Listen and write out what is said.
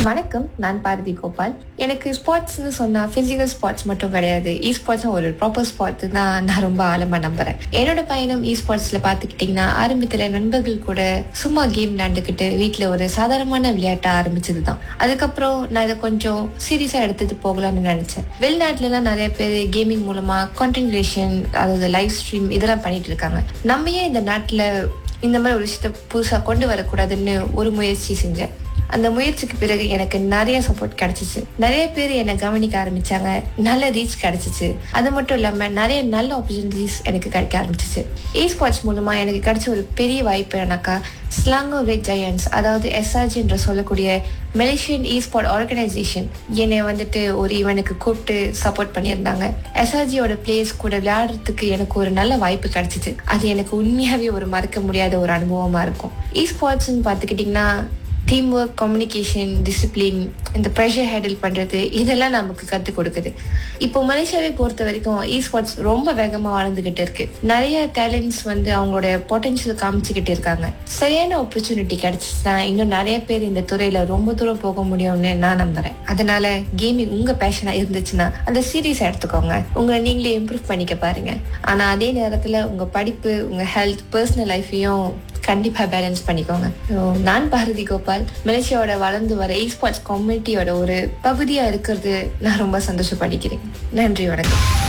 வணக்கம் நான் பாரதி கோபால் எனக்கு ஸ்போர்ட்ஸ்னு சொன்னா பிசிக்கல் ஸ்போர்ட்ஸ் மட்டும் கிடையாது இ ஸ்போர்ட்ஸ் ஒரு ப்ராப்பர் ஸ்போர்ட்ஸ் தான் நான் ரொம்ப ஆழமா நம்புறேன் என்னோட பயணம் இ ஸ்போர்ட்ஸ்ல பாத்துக்கிட்டீங்கன்னா ஆரம்பத்துல நண்பர்கள் கூட சும்மா கேம் விளையாண்டுக்கிட்டு வீட்டுல ஒரு சாதாரணமான விளையாட்டா ஆரம்பிச்சது தான் அதுக்கப்புறம் நான் இதை கொஞ்சம் சீரியஸா எடுத்துட்டு போகலாம்னு நினைச்சேன் வெளிநாட்டுல எல்லாம் நிறைய பேர் கேமிங் மூலமா கான்டென்ட் கிரியேஷன் அதாவது லைவ் ஸ்ட்ரீம் இதெல்லாம் பண்ணிட்டு இருக்காங்க நம்ம ஏன் இந்த நாட்டுல இந்த மாதிரி ஒரு விஷயத்த புதுசா கொண்டு வரக்கூடாதுன்னு ஒரு முயற்சி செஞ்சேன் அந்த முயற்சிக்கு பிறகு எனக்கு நிறைய சப்போர்ட் கிடைச்சிச்சு நிறைய பேர் என்னை கவனிக்க ஆரம்பிச்சாங்க நல்ல ரீச் கிடைச்சிச்சு அது மட்டும் இல்லாம நிறைய நல்ல ஆப்பர்ச்சுனிட்டிஸ் எனக்கு கிடைக்க ஆரம்பிச்சிச்சு இ ஸ்போர்ட்ஸ் மூலமா எனக்கு கிடைச்ச ஒரு பெரிய வாய்ப்பு என்னக்கா ஸ்லாங்கோ ரெட் ஜெயன்ஸ் அதாவது எஸ்ஆர்ஜி என்று சொல்லக்கூடிய மலேசியன் இ ஸ்போர்ட் ஆர்கனைசேஷன் என்னை வந்துட்டு ஒரு இவனுக்கு கூப்பிட்டு சப்போர்ட் பண்ணியிருந்தாங்க எஸ்ஆர்ஜியோட பிளேயர்ஸ் கூட விளையாடுறதுக்கு எனக்கு ஒரு நல்ல வாய்ப்பு கிடைச்சிச்சு அது எனக்கு உண்மையாவே ஒரு மறக்க முடியாத ஒரு அனுபவமா இருக்கும் இ ஸ்போர்ட்ஸ்னு பார்த்துக்கிட்டிங்கன்னா டீம் ஒர்க் கம்யூனிகேஷன் டிசிப்ளின் இந்த ப்ரெஷர் ஹேண்டில் பண்றது இதெல்லாம் நமக்கு கற்றுக் கொடுக்குது இப்போ மலேசியாவை பொறுத்த வரைக்கும் இ ஸ்போர்ட்ஸ் ரொம்ப வேகமாக வளர்ந்துகிட்டு இருக்கு நிறைய டேலண்ட்ஸ் வந்து அவங்களோட பொட்டன்ஷியல் காமிச்சுக்கிட்டு இருக்காங்க சரியான ஆப்பர்ச்சுனிட்டி கிடைச்சிச்சுன்னா இன்னும் நிறைய பேர் இந்த துறையில ரொம்ப தூரம் போக முடியும்னு நான் நம்புறேன் அதனால கேமிங் உங்க பேஷனா இருந்துச்சுன்னா அந்த சீரியஸா எடுத்துக்கோங்க உங்களை நீங்களே இம்ப்ரூவ் பண்ணிக்க பாருங்க ஆனா அதே நேரத்துல உங்க படிப்பு உங்க ஹெல்த் பர்சனல் லைஃபையும் கண்டிப்பா பேலன்ஸ் பண்ணிக்கோங்க So, நான் பாரதி கோபால் மலேசியாவோட வளர்ந்து வர இ ஸ்போர்ட்ஸ் கம்யூனிட்டியோட ஒரு பகுதியா இருக்கிறது நான் ரொம்ப சந்தோஷப்படிக்கிறேன் நன்றி வணக்கம்